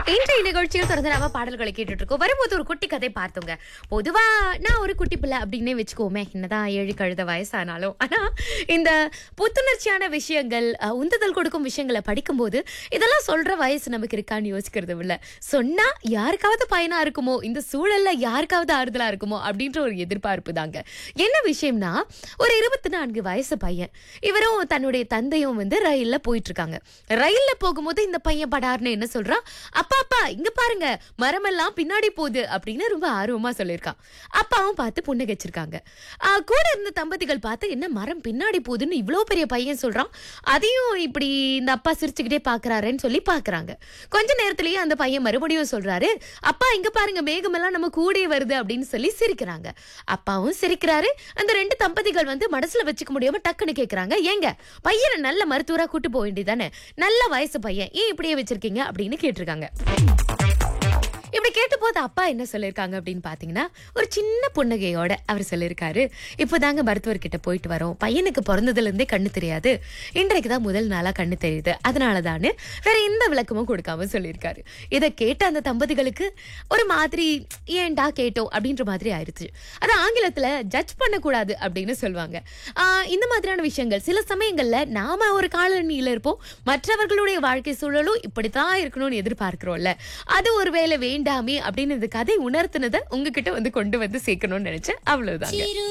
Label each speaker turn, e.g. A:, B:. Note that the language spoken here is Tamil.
A: இன்றைய நிகழ்ச்சியில் தொடர்ந்து நாம பாடல்களை கேட்டுட்டு இருக்கோம் வரும்போது ஒரு குட்டி கதை பார்த்தோங்க பொதுவா நான் ஒரு குட்டி பிள்ளை அப்படின்னே வச்சுக்கோமே என்னதான் ஏழு கழுத வயசானாலும் ஆனா இந்த புத்துணர்ச்சியான விஷயங்கள் அஹ், உந்துதல் கொடுக்கும் விஷயங்களை படிக்கும்போது இதெல்லாம் சொல்ற வயசு நமக்கு இருக்கான்னு யோசிக்கிறது இல்ல சொன்னா யாருக்காவது பயனா இருக்குமோ இந்த சூழல்ல யாருக்காவது ஆறுதலா இருக்குமோ அப்படின்ற ஒரு எதிர்பார்ப்பு தாங்க என்ன விஷயம்னா ஒரு இருபத்தி நான்கு வயசு பையன் இவரும் தன்னுடைய தந்தையும் வந்து ரயில்ல போயிட்டு இருக்காங்க ரயில்ல போகும்போது இந்த பையன் படார்னு என்ன சொல்றான் அப்பா அப்பா இங்க பாருங்க மரமெல்லாம் பின்னாடி போகுது அப்படின்னு ரொம்ப ஆர்வமா சொல்லியிருக்கான் அப்பாவும் பார்த்து புன்னகைச்சிருக்காங்க ஆஹ் கூட இருந்த தம்பதிகள் பார்த்து என்ன மரம் பின்னாடி போகுதுன்னு இவ்வளோ பெரிய பையன் சொல்றான் அதையும் இப்படி இந்த அப்பா சிரிச்சுக்கிட்டே பாக்குறாருன்னு சொல்லி பாக்குறாங்க கொஞ்ச நேரத்திலேயே அந்த பையன் மறுபடியும் சொல்றாரு அப்பா இங்க பாருங்க மேகமெல்லாம் நம்ம கூடயே வருது அப்படின்னு சொல்லி சிரிக்கிறாங்க அப்பாவும் சிரிக்கிறாரு அந்த ரெண்டு தம்பதிகள் வந்து மனசுல வச்சுக்க முடியாம டக்குன்னு கேக்குறாங்க ஏங்க பையனை நல்ல மருத்துவரா கூட்டு போக வேண்டியதானே நல்ல வயசு பையன் ஏன் இப்படியே வச்சிருக்கீங்க அப்படின்னு கேட்டிருக்காங்க இப்படி கேட்ட போது அப்பா என்ன சொல்லியிருக்காங்க அப்படின்னு பாத்தீங்கன்னா ஒரு சின்ன புன்னகையோட அவர் சொல்லியிருக்காரு இப்போதாங்க மருத்துவர்கிட்ட போயிட்டு வரோம் பையனுக்கு பிறந்ததுல இருந்தே கண்ணு தெரியாது இன்றைக்கு தான் முதல் நாளா கண்ணு தெரியுது அதனால தானே வேற எந்த விளக்கமும் கொடுக்காம சொல்லியிருக்காரு இதை கேட்ட அந்த தம்பதிகளுக்கு ஒரு மாதிரி ஏன்டா கேட்டோம் அப்படின்ற மாதிரி ஆயிருச்சு அது ஆங்கிலத்துல ஜட்ஜ் பண்ணக்கூடாது அப்படின்னு சொல்லுவாங்க ஆஹ் இந்த மாதிரியான விஷயங்கள் சில சமயங்கள்ல நாம ஒரு காலனியில இருப்போம் மற்றவர்களுடைய வாழ்க்கை சூழலும் இப்படித்தான் இருக்கணும்னு எதிர்பார்க்கிறோம்ல அது ஒருவேளை வேண்டாமே அப்படின்னு இந்த கதை உணர்த்தினதை உங்ககிட்ட வந்து கொண்டு வந்து சேர்க்கணும்னு நினைச்சேன் அவ்வளவுதாங்க